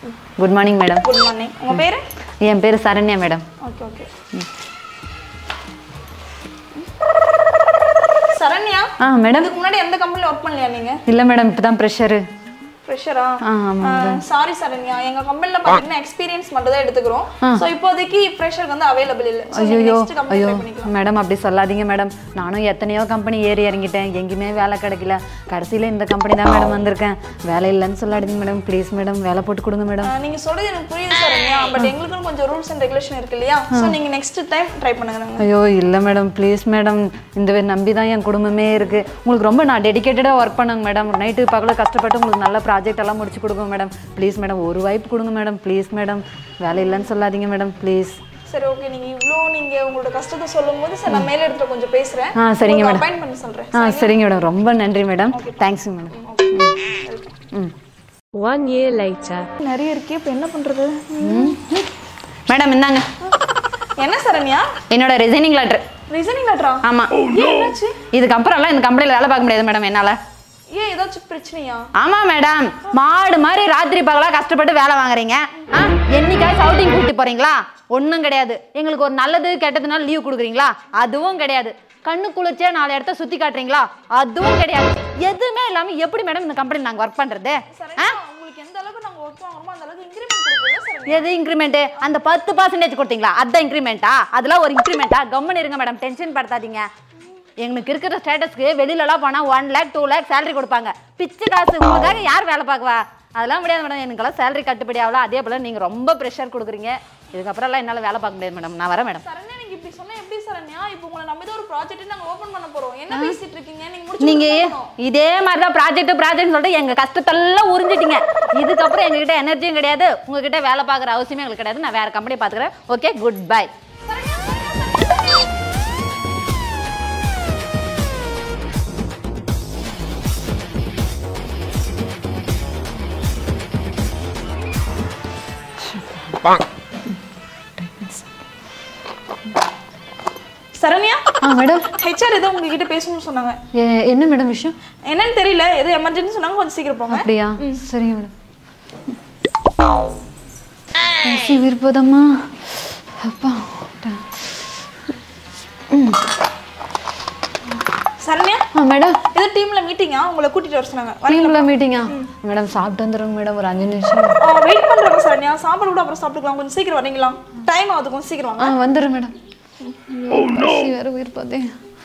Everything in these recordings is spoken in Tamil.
Good morning madam good morning உங்க பேரு என் பேர் Saranya madam okay okay Saranya ஆ மேடம் இதுக்கு முன்னாடி எந்த கம்பெனில ஒர்க் பண்ணலையா நீங்க இல்லை மேடம் இப்போ தான் ப்ரெஷரு ஃப்ரெஷரா ஆ ஆமாம் சாரி சரண்யா எங்க கம்பெனில பாத்தீங்கன்னா எக்ஸ்பீரியன்ஸ் மட்டும் தான் எடுத்துக்கிறோம் சோ இப்போதைக்கு ஃப்ரெஷர் வந்து அவைலபிள் இல்ல So, நீங்க ஐயோ next company ஐயோ try பண்ணிக்கலாம் மேடம் அப்படி சொல்லாதீங்க மேடம் நானும் எத்தனையோ கம்பெனி ஏறி இறங்கிட்டேன் எங்கேயுமே வேலை கிடைக்கல கடைசியில் இந்த கம்பெனி தான் மேடம் வந்திருக்கேன் வேலை இல்லைன்னு சொல்லாதீங்க மேடம் ப்ளீஸ் மேடம் வேலை போட்டு கொடுங்க மேடம் ஆ, நீங்க சொல்றது எனக்கு புரியுது சரண்யா பட் எங்களுக்கும் கொஞ்சம் ரூல்ஸ் அண்ட் ரெகுலேஷன் இருக்கு இல்லையா சோ நீங்க நெக்ஸ்ட் டைம் ட்ரை பண்ணுங்க நாங்க ஐயோ இல்லை மேடம் ப்ளீஸ் மேடம் இந்த வே- நம்பி தான் என் குடும்பமே இருக்குது உங்களுக்கு ரொம்ப நான் டெடிகேட்டடாக ஒர்க் பண்ணேங்க மேடம் நைட்டு பகல கஷ்டப்பட்டு உங்களுக்கு நல்ல ப்ராஜெக்ட் எல்லாம் முடிச்சு கொடுங்க மேடம் ப்ளீஸ் மேடம் ஒரு வாய்ப்பு கொடுங்க மேடம் ப்ளீஸ் மேடம் வேலை இல்லைன்னு சொல்லாதீங்க மேடம் ப்ளீஸ் சரி ஓகே நீங்க இவ்ளோ நீங்க உங்களோட கஷ்டத்தை சொல்லும்போது சரி நான் மேல இடத்துல கொஞ்சம் பேசுறேன் ஆ சரிங்க மேடம் அப்பாயிண்ட் பண்ண சொல்றேன் ஆ சரிங்க மேடம் ரொம்ப நன்றி மேடம் தேங்க்ஸ் மேடம் ம் One year later. நிறைய இருக்கே இப்போ என்ன பண்றது மேடம் இந்தாங்க என்ன சரண்யா என்னோட ரிசைனிங் லெட்டர் ரிசனிங் லெட்டரா ஆமாம் ஏன் என்னாச்சு இதுக்கப்புறம்லாம் இந்த கம்பெனியில் வேலை பார்க்க முடியாது மேடம் என்னால் ஏன் ஏதாச்சும் பிரச்சனையா ஆமா மேடம் மாடு மாதிரி ராத்திரி பகலா கஷ்டப்பட்டு வேலை வாங்குறீங்க ஆ என்னைக்காவது அவுட்டிங் கூட்டிட்டு போறீங்களா ஒன்றும் கிடையாது எங்களுக்கு ஒரு நல்லது கெட்டதுனால லீவ் கொடுக்குறீங்களா அதுவும் கிடையாது கண்ணு குளிர்ச்சியா நாலு இடத்த சுத்தி காட்டுறீங்களா அதுவும் கிடையாது எதுவுமே இல்லாம எப்படி மேடம் இந்த கம்பெனி நாங்க ஒர்க் பண்றது சரண்யா உங்களுக்கு எந்த அளவுக்கு நாங்க ஒர்க் வாங்குறோமோ அந்த அளவுக்கு இன்கிரிமெண்ட் கொடுக்கல சரண்யா எது இன்க்ரிமெண்ட் அந்த பத்து பர்சன்டேஜ் கொடுத்தீங்களா அதான் இன்க்ரிமெண்ட்டா அதெல்லாம் ஒரு இன்க்ரிமெண்ட்டா கம்மன் இருங்க மேடம் டென்ஷன் படுத்தாதீங்க எங்களுக்கு இருக்கிற ஸ்டேட்டஸ்க்கு வெளியிலலாம் போனால் one lakh two lakh salary கொடுப்பாங்க பிச்சை காசு உங்களுக்காக யார் வேலை பார்க்குவா அதெல்லாம் முடியாது மேடம் எனக்கெல்லாம் சேலரி கட்டுப்படி ஆகல அதே போல் நீங்கள் ரொம்ப ப்ரெஷர் கொடுக்குறீங்க இதுக்கப்புறம்லாம் என்னால் வேலை பார்க்க முடியாது மேடம் நான் வரேன் மேடம் சரண்யா நீங்க இப்படி சொன்னா எப்படி சரண்யா இப்போ உங்களை நம்பி தான் ஒரு ப்ராஜெக்ட் நாங்க ஓபன் பண்ண போறோம் என்ன பேசிட்டு இருக்கீங்க நீங்க முடிச்சு நீங்க கொடுக்கணும். இதே மாதிரி தான் ப்ராஜெக்ட் ப்ராஜெக்ட் சொல்லிட்டு எங்க கஷ்டத்தெல்லாம் உறிஞ்சிட்டீங்க இதுக்கப்புறம் எங்ககிட்ட எனர்ஜியும் கிடையாது உங்ககிட்ட வேலை பார்க்குற அவசியமே எங்களுக்கு கிடையாது நான் வேற கம்பெனி பார்த்துக்கிறேன் ஓகே குட் பை சரண்யா ஆ மேடம் ஹெச்ஆர் ஏதோ உங்ககிட்ட பேசணும்னு சொன்னாங்க என்ன மேடம் விஷயம் என்னன்னு தெரியல ஏதோ எமர்ஜென்சி சொன்னாங்க கொஞ்சம் சீக்கிரம் போங்க அப்படியா சரிங்க மேடம் பசி விருப்பதம்மா அப்பா சரண்யா ஆ மேடம் ஏதோ டீம்ல மீட்டிங்கா உங்களை கூட்டிட்டு வர சொன்னாங்க வரீங்களா மீட்டிங்கா மேடம் சாப்பிட்டு வந்துடுங்க மேடம் ஒரு அஞ்சு நிமிஷம் வெயிட் பண்றோம் சரண்யா சாப்பாடு கூட அப்புறம் சாப்பிட்டுக்கலாம் கொஞ்சம் சீக்கிரம் வரீங்களா டைம் ஆகுது கொஞ்சம் சீக்கிரம் வாங்க ஆ வந்துடுறேன் மேடம் பசி வேற உயிர் போதே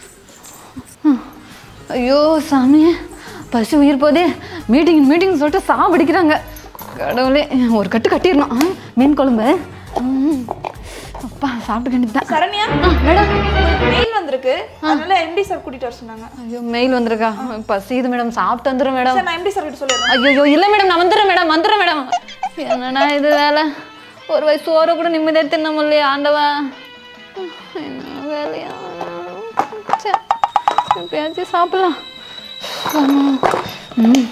ஐயோ சாமி பசி உயிர் போதே மீட்டிங் மீட்டிங் சொல்லிட்டு சாப்பிடிக்கிறாங்க கடவுளே ஒரு கட்டு கட்டிடணும் ஆ, மீன் குழம்பு ம். அப்பா சாப்பிட்டு கண்டிப்பா சரண்யா மேடம் மெயில் வந்திருக்கு அதனால எம்டி சார் கூட்டிட்டு வர சொன்னாங்க ஐயோ மெயில் வந்திருக்கா பசிது மேடம் சாப்பிட்டு வந்துடும் மேடம் சார் நான் எம்டி சார் கிட்ட சொல்லிடுறேன் ஐயோ இல்லை மேடம் நான் வந்துடுறேன் மேடம் வந்துடுறேன் மேடம் என்னடா இது வேலை ஒரு வயசு சோறு கூட நிம்மதியாக தின்ன முடியலையே ஆண்டவா என்ன வேலையா ச்சே, எப்பயாச்சும் சாப்பிடலாம் ம்.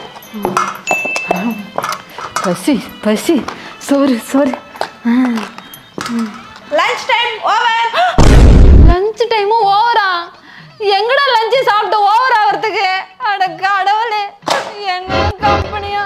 பசி பசி சோறு சோறு லஞ்ச் டைம் ஓவர் லஞ்ச் டைமும் ஓவரா எங்கடா லஞ்சு சாப்பிட்டு ஓவர் ஆகிறதுக்கு அட கடவுளே என்ன கம்பெனியா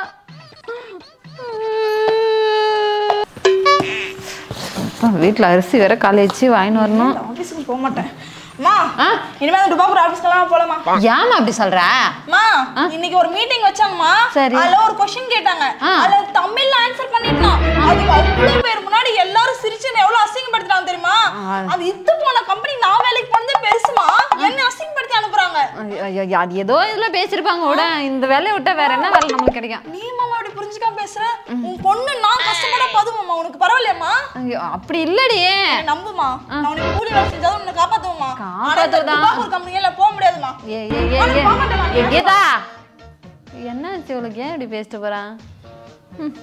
வீட்டில் அரிசி வேற காலேஜ் வாங்கின்னு வரணும் ஆஃபீஸுக்கு போக மாட்டேன் அம்மா ஆ? இனிமே அந்த டுபாக்கூர் ஆஃபீஸ்க்கெல்லாம் போலாமா ஏமா அப்படி சொல்ற அம்மா இன்னைக்கு ஒரு மீட்டிங் வச்சாங்கம்மா சரி. அதுல ஒரு கொஸ்டின் கேட்டாங்க ஆ. அதுல தமிழ்ல ஆன்சர் பண்ணிட்டோம் அதுக்கு அவ்வளவு பேர் முன்னாடி எல்லாரும் சிரிச்சு என்னை எவ்வளவு அசிங்கப்படுத்துறாங்க தெரியுமா அது இத்து போன கம்பெனி நான் வேலைக்கு போனதே பெருசுமா என்ன அசிங்கப்படுத்தி அனுப்புறாங்க ஐயோ, ஐயோ, அது ஏதோ இதுல பேசியிருப்பாங்க விட இந்த வேலையை விட்டா வேற என்ன வேலை நம்மளுக்கு கிடைக்கும் நீ மாமா அப்படி புரிஞ்சுக்காம பேசுற உன் பொண்ணு நான் கஷ்டப்பட போதுமாம்மா உனக்கு பரவாயில்லையாம்மா ஐயோ அப்படி இல்லடி என்னை நம்புமா நான் உனக்கு கூலி வேலை செஞ்சாலும் உன்னை காப்பாத்துவோமா காப்பாத்துறதா? ஒரு கம்பெனியில போக முடியாதுமா ஏ ஏ ஏ நானும் ஏ போக மாட்டேம்மா, ஏ, நீ கீதா என்னாச்சு உனக்கு ஏன் இப்படி பேசிட்டு போறான் ம்.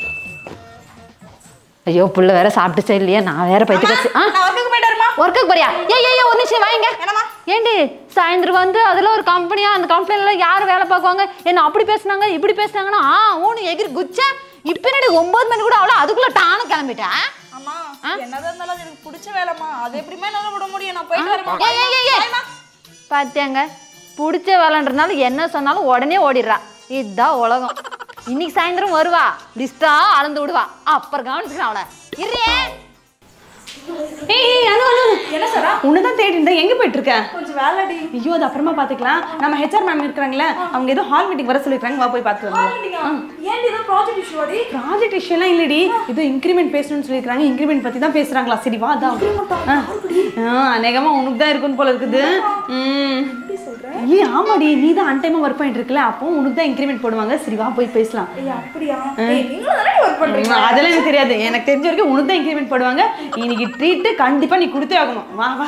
ஐயோ புள்ள வேற சாப்பிட்டுச்சே இல்லையா நான் வேற பைத்து கச்சு ஆ நான் ஒர்க்குக்கு போயிட்டு வரமா ஒர்க்குக்கு போறியா ஏ ஏ ஏ ஒரு நிமிஷம் வாங்க என்னம்மா ஏண்டி சாயந்தரம் வந்து அதில் ஒரு கம்பெனியா அந்த கம்பெனில யார் வேலை பார்க்குவாங்க என்ன அப்படி பேசுனாங்க இப்படி பேசுனாங்கன்னா ஆ ஊனு எகிரி குச்ச இப்போ என்னடி ஒன்பது மணி கூட அவ்வளோ அதுக்குள்ள டானும் கிளம்பிட்டேன் அம்மா என்னதான் இருந்தாலும் அது எனக்கு பிடிச்ச வேலைம்மா அது எப்படிமே என்னால விட முடியும் நான் போயிட்டு வரேன் ஏய், ஏய், ஏய், ஏய். பாத்தியாங்க பிடிச்ச வேலைன்றதுனால என்ன சொன்னாலும் உடனே ஓடிடுறா இதுதான் உலகம் இன்னைக்கு சாயந்தரம் வருவா லிஸ்டா அளந்து விடுவா அப்புறம் கவனிச்சுக்கிறேன் அவளை இருறியே ஏய் ஏய், அனு அனு என்ன சாரா உன்னதான் தேடி இருந்தேன் எங்க போயிட்டு இருக்க கொஞ்சம் வேலைடி ஐயோ அது அப்புறமா பாத்துக்கலாம் நம்ம ஹெச்ஆர் மேம் இருக்காங்களே அவங்க ஏதோ ஹால் மீட்டிங் வர சொல்லிருக்காங்க வா போய் பார்த்து வரலாம் ஏன் ஏதோ ப்ராஜெக்ட் இஷ்யூ அடி ப்ராஜெக்ட் இஷ்யூலாம் இல்லடி ஏதோ இன்க்ரிமெண்ட் பேசணும்னு சொல்லியிருக்காங்க இன்க்ரிமெண்ட் பத்தி தான் பேசுறாங்களா சரி வா அதான் ஆ. ஆ, அநேகமா உனக்கு தான் இருக்குன்னு போல இருக்குது ம் ஏய் ஆமாடி நீ தான் அன் டைமா ஒர்க் பண்ணிட்டு இருக்கல அப்போ உனக்கு தான் இன்க்ரிமெண்ட் போடுவாங்க சரி வா போய் பேசலாம் ஏய் அப்படியா ஏய் நீங்களும் தானே ஒர்க் பண்றீங்க ம், அதெல்லாம் எனக்கு தெரியாது எனக்கு தெரிஞ்ச வரைக்கும் உனக்கு தான் இன்க்ரிமெண்ட் போடுவாங்க இன்னைக்கு ட்ரீட் கண்டிப்பா நீ கொடுத்தே ஆகணும் வா வா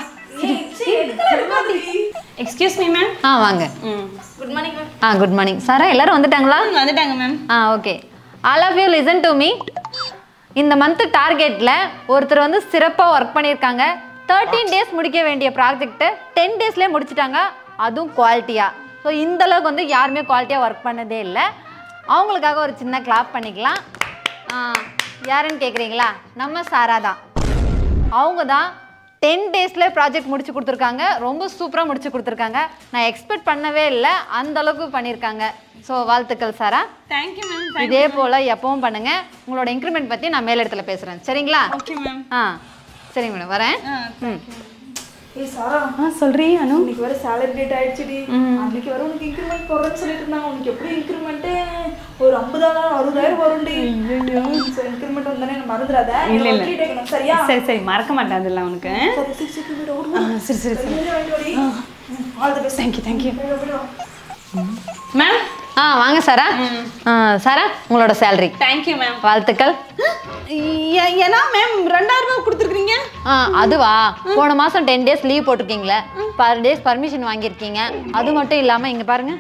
எக்ஸ்கியூஸ் மீ மேம் ஆ வாங்க ம் குட் மார்னிங் மேம் ஆ குட் மார்னிங் சாரா எல்லாரும் வந்துட்டாங்களா வந்துட்டாங்க மேம் ஆ okay all of you listen to me இந்த மந்த் டார்கெட்டில் ஒருத்தர் வந்து சிறப்பாக ஒர்க் பண்ணியிருக்காங்க தேர்ட்டீன் டேஸ் முடிக்க வேண்டிய ப்ராஜெக்ட்டை டென் டேஸ்லேயே முடிச்சிட்டாங்க அதுவும் குவாலிட்டியாக ஸோ இந்த அளவுக்கு வந்து யாருமே குவாலிட்டியாக ஒர்க் பண்ணதே இல்லை அவங்களுக்காக ஒரு சின்ன கிளாப் பண்ணிக்கலாம் ஆ, யாருன்னு கேட்குறீங்களா நம்ம சாரா தான் அவங்க தான் டென் டேஸ்ல ப்ராஜெக்ட் முடிச்சு கொடுத்துருக்காங்க ரொம்ப சூப்பராக முடிச்சு கொடுத்துருக்காங்க நான் எக்ஸ்பெக்ட் பண்ணவே இல்லை அந்த அளவுக்கு பண்ணியிருக்காங்க ஸோ வாழ்த்துக்கள் சாரா தேங்க்யூ மேம் இதே போல் எப்பவும் பண்ணுங்க உங்களோட இன்க்ரிமெண்ட் பற்றி நான் மேலிடத்துல பேசுகிறேன் சரிங்களா ஓகே மேம் ஆ சரிங்க மேடம் வரேன் ம் ஏய் சாரா ஆ சொல்றீ அனு இன்னைக்கு வர சேலரி டேட் ஆயிடுச்சுடி அன்னைக்கு வர உனக்கு இன்க்ரிமெண்ட் போடுறேன்னு சொல்லிட்டு இருந்தாங்க உனக்கு எப்படி இன்க்ரிமெண்ட் ஒரு ஐம்பதாயிரம் அறுபதாயிரம் வரும்டி இன்க்ரிமெண்ட் வந்தானே எனக்கு மறந்துடாத இல்ல, இல்ல. ட்ரீட் வைக்கணும் சரியா சரி சரி மறக்க மாட்டேன் அதெல்லாம் உனக்கு சரி சரி சரி வீடு ஓடு ஆ, சரி சரி சரி all the best thank you thank you ma'am ஆ வாங்க சாரா ஆ, சாரா உங்களோட சேலரி தேங்க்யூ மேம் வாழ்த்துக்கள் ஏன்னா மேம் ரெண்டாயிரம் ரூபாய் கொடுத்துருக்கீங்க ஆ அதுவா போன மாதம் டென் டேஸ் லீவ் போட்டிருக்கீங்களே பர் டேஸ் பர்மிஷன் வாங்கியிருக்கீங்க அது மட்டும் இல்லாமல் இங்கே பாருங்க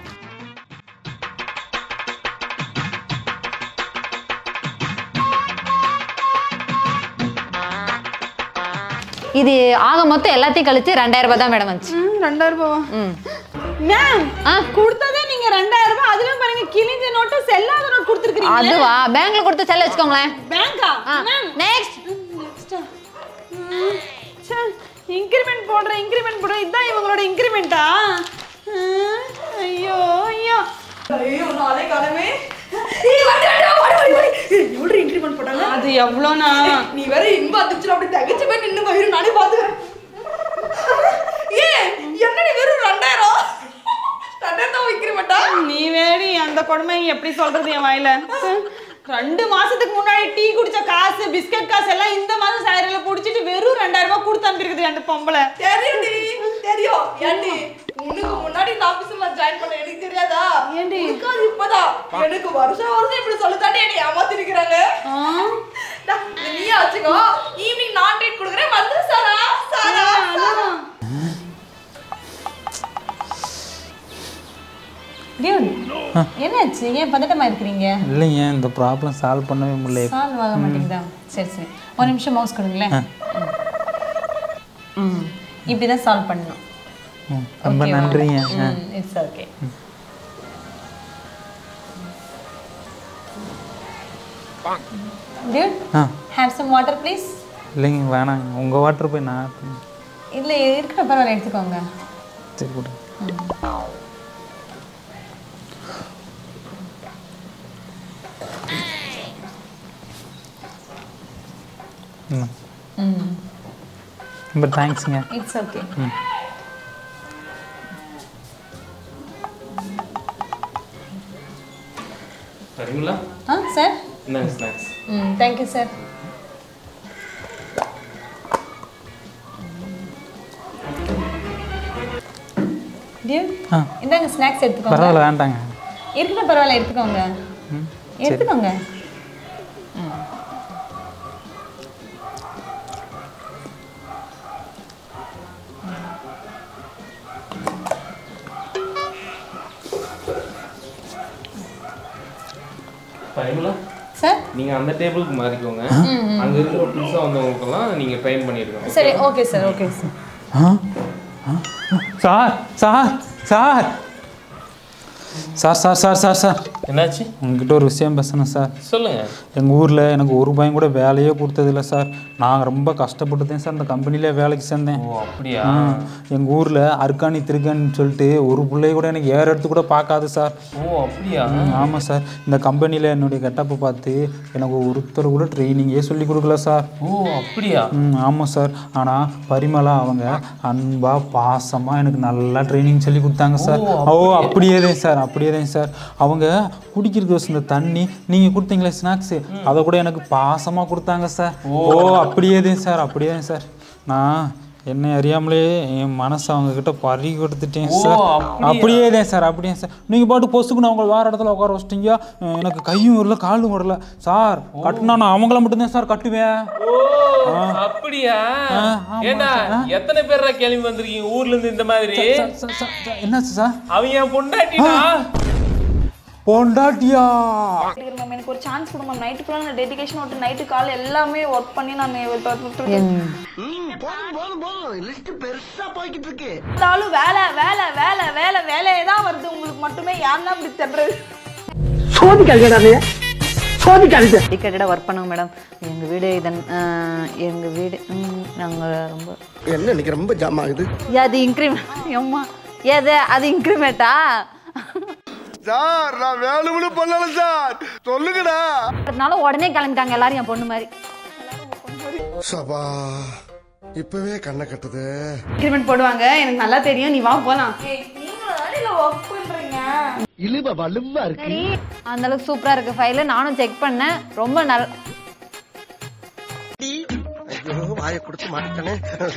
இது ஆக மொத்தம் எல்லாத்தையும் கழிச்சு ரெண்டாயிரம் ரூபாய் தான் மேடம் வந்துச்சு ரெண்டாயிரம் ரூபாவா ம் மேம் ஆ கொடுத்ததே நீங்க ரெண்டாயிரம் ரூபாய் அதுலயும் பாருங்க கிழிஞ்ச நோட்டு செல்லாத நோட் கொடுத்துருக்கீங்க அதுவா பேங்க்ல கொடுத்து செல்ல வச்சுக்கோங்களேன் பேங்கா மேம் நெக்ஸ்ட் இன்க்ரிமெண்ட் போடுறேன் இன்க்ரிமெண்ட் போடுறேன் இதான் இவங்களோட இன்க்ரிமெண்ட்டா ஐயோ ஐயோ ஐயோ நாளை காலமே ஏய் வண்டி வண்டி ஓடி ஓடி ஓடி எவ்வளவு இன்க்ரிமெண்ட் போட்டாங்க அது எவ்வளோண்ணா நீ வேற இன்ப அதிர்ச்சியில் அப்படி தகச்சு போய் நின்று போயிரு நானே பாத்துக்கிறேன் ஏ என்னடி வெறும் ரெண்டாயிரம் ரெண்டாயிரம் தான் இன்க்ரிமெண்டா நீ வேடி அந்த கொடுமை எப்படி சொல்றது என் வாயில ரெண்டு மாசத்துக்கு முன்னாடி டீ குடிச்ச காசு பிஸ்கட் காசு எல்லாம் இந்த மாசம் சேலரியில புடிச்சிட்டு வெறும் ரெண்டாயிரம் ரூபாய் கொடுத்து அனுப்பிருக்குது அந்த பொம்பளை தெரியும்டி தெரியும் ஏன்டி உனக்கு முன்னாடி இந்த ஆபீஸ்ல நான் ஜாயின் பண்ண எனக்கு தெரியாதா ஏன்டி? உனக்கு அது இப்பதான் எனக்கு வருஷம் வருஷம் இப்படி சொல்லித்தாண்டி என்னை ஏமாத்திருக்கிறாங்க டா, இதை நீயே வச்சுக்கோ ஈவினிங் நான் ட்ரீட் கொடுக்குறேன் வந்து சாரா சாரா சாரா டியூட் என்னாச்சு ஏன் பதட்டமா இருக்கிறீங்க இல்லைங்க இந்த ப்ராப்ளம் சால்வ் பண்ணவே முடியல சால்வ் ஆக மாட்டேங்குதா சரி சரி ஒரு நிமிஷம் மவுஸ் கொடுங்களேன் ம் இப்படி தான் சால்வ் பண்ணணும் ம், ரொம்ப நன்றிங்க ஆ. இட்ஸ் ஓகே டியூட் ஆ ஹேவ் சம் வாட்டர் ப்ளீஸ் இல்லைங்க வேணாங்க உங்கள் வாட்டர் போய் நான் இதில் இருக்கிற பரவாயில்ல எடுத்துக்கோங்க சரி கொடுங்க ம் ம் ரொம்ப தேங்க்ஸுங்க இட்ஸ் ஓகே சரிங்களா ஆ சார் இந்தாங்க ஸ்நாக்ஸ் ம் தேங்க்யூ சார் டியூ ஆ இந்தாங்க ஸ்நாக்ஸ் எடுத்துக்கோங்க பரவாயில்ல வேண்டாங்க இருக்கட்டும் பரவாயில்ல எடுத்துக்கோங்க ம் எடுத்துக்கோங்க சரிங்களா சார் நீங்கள் அந்த டேபிளுக்கு மாறிக்கோங்க அங்கே இருக்கிற புதுசாக வந்தவங்களுக்கெல்லாம் நீங்கள் ட்ரெயின் பண்ணியிருக்கோங்க சரி ஓகே சார் ஓகே சார் ஆ ஆ? Sir sir sir sir sir sir sir sir என்னாச்சு உங்ககிட்ட ஒரு விஷயம் பேசணும் சார் சொல்லுங்க எங்கள் ஊரில் எனக்கு ஒரு ரூபாயும் கூட வேலையே கொடுத்ததில்ல சார் நான் ரொம்ப கஷ்டப்பட்டு தான் சார் இந்த கம்பெனிலே வேலைக்கு சேர்ந்தேன் ஓ அப்படியா எங்கள் ஊரில் அர்க்காணி திருக்கான்னு சொல்லிட்டு ஒரு பிள்ளைய கூட எனக்கு ஏற எடுத்து கூட பார்க்காது சார் ஓ அப்படியா ஆமாம் சார் இந்த கம்பெனியில் என்னுடைய கெட்டப்பை பார்த்து எனக்கு ஒருத்தர் கூட ட்ரைனிங்கே சொல்லி கொடுக்கல சார் ஓ அப்படியா ம் ஆமாம் சார் ஆனால் பரிமளா அவங்க அன்பா பாசமாக எனக்கு நல்லா ட்ரைனிங் சொல்லி கொடுத்தாங்க சார் ஓ அப்படியே தான் சார் அப்படியே தான் சார் அவங்க குடிக்கிறதுக்கு இந்த தண்ணி நீங்கள் கொடுத்தீங்களே ஸ்நாக்ஸு அதை கூட எனக்கு பாசமாக கொடுத்தாங்க சார் ஓ அப்படியே தான் சார் அப்படியே தான் சார் நான் என்னை அறியாமலே என் மனசை அவங்க கிட்ட பறி கொடுத்துட்டேன் சார் அப்படியே தான் சார் அப்படியே சார் நீங்கள் பாட்டு பொசுக்கு நான் உங்களை வேறு இடத்துல உட்கார வச்சிட்டீங்க அஹ் எனக்கு கையும் வரல காலும் வரல சார் கட்டினா நான் அவங்கள மட்டும்தான் சார் கட்டுவேன் ஓ அப்படியா ஏண்டா எத்தனை பேர்ரா கிளம்பி வந்திருக்கீங்க ஊர்ல இருந்து இந்த மாதிரி சார், சார், சார், சார், என்னாச்சு சார் அவன் என் பொண்டாட்டிடா பொண்டாட்டியா மேம் எனக்கு ஒரு சான்ஸ் கொடு மேம் நைட்டு ஃபுல்லாக நான் டெடிகேஷன் விட்டு நைட்டு கால் எல்லாமே ஒர்க் பண்ணி நான் இருந்தாலும் வேலை வேலை வேலை வேலை வேலையே தான் வருது உங்களுக்கு மட்டுமே யாருன்னா இப்படி தட்டுறது டிக்கெட்டடாக ஒர்க் பண்ணுங்க மேடம் எங்கள் வீடு இதன் எங்கள் வீடு நாங்கள் ரொம்ப என்ன இன்னைக்கு ரொம்ப ஜாம் ஆகுது அது இன்க்ரிமெண்ட் எம்மா எது அது இன்க்ரிமெண்ட்டா சார் நான் வேணும்னு பண்ணல சார் சொல்லுங்கடா அதனால உடனே கிளம்பிட்டாங்க எல்லாரும் என் பொண்ணு மாதிரி சபா இப்பவே கண்ணை கட்டுது இன்க்ரிமெண்ட் போடுவாங்க எனக்கு நல்லா தெரியும் நீ வா போலாம் நீங்களும் தானே இல்லை ஒர்க் பண்ணுறீங்க இழுவ வலுவா இருக்கு அந்த அளவுக்கு சூப்பராக இருக்கு ஃபைலு நானும் செக் பண்ணேன் ரொம்ப நல்ல ஐயோ வாயை கொடுத்து மாட்டேனே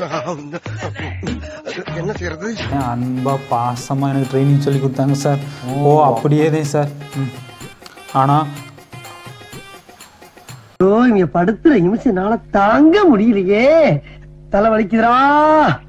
என்ன செய்யறது என் அன்பா பாசமாக எனக்கு ட்ரைனிங் சொல்லி கொடுத்தாங்க சார் ஓ அப்படியே தான் சார் ம் ஆனால் ஐயோ இங்க படுத்துற நிமிஷம் என்னால தாங்க முடியலையே தலை வலிக்குதுடா